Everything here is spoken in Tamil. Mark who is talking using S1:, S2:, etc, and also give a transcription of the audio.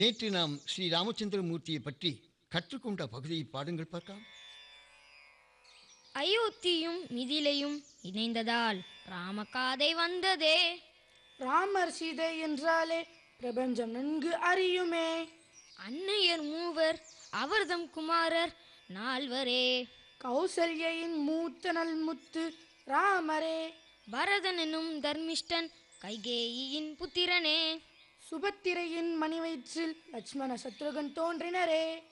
S1: நேற்று நாம் ஸ்ரீ ராமச்சந்திரமூர்த்தியை பற்றி கற்றுக்கொண்ட பகுதியை பாடுங்கள் பார்க்கலாம்
S2: அயோத்தியும் மிதிலையும் இணைந்ததால் ராமகாதை வந்ததே
S3: ராமர் சீதை என்றாலே பிரபஞ்சம் நன்கு அறியுமே
S2: அன்னையர் மூவர் அவர்தம் குமாரர் நால்வரே
S3: கௌசல்யின் மூத்த நல்முத்து ராமரே
S2: பரதன் எனும் தர்மிஷ்டன் கைகேயியின் புத்திரனே
S3: சுபத்திரையின் மணிவயிற்றில் லட்சுமண சத்ருகன் தோன்றினரே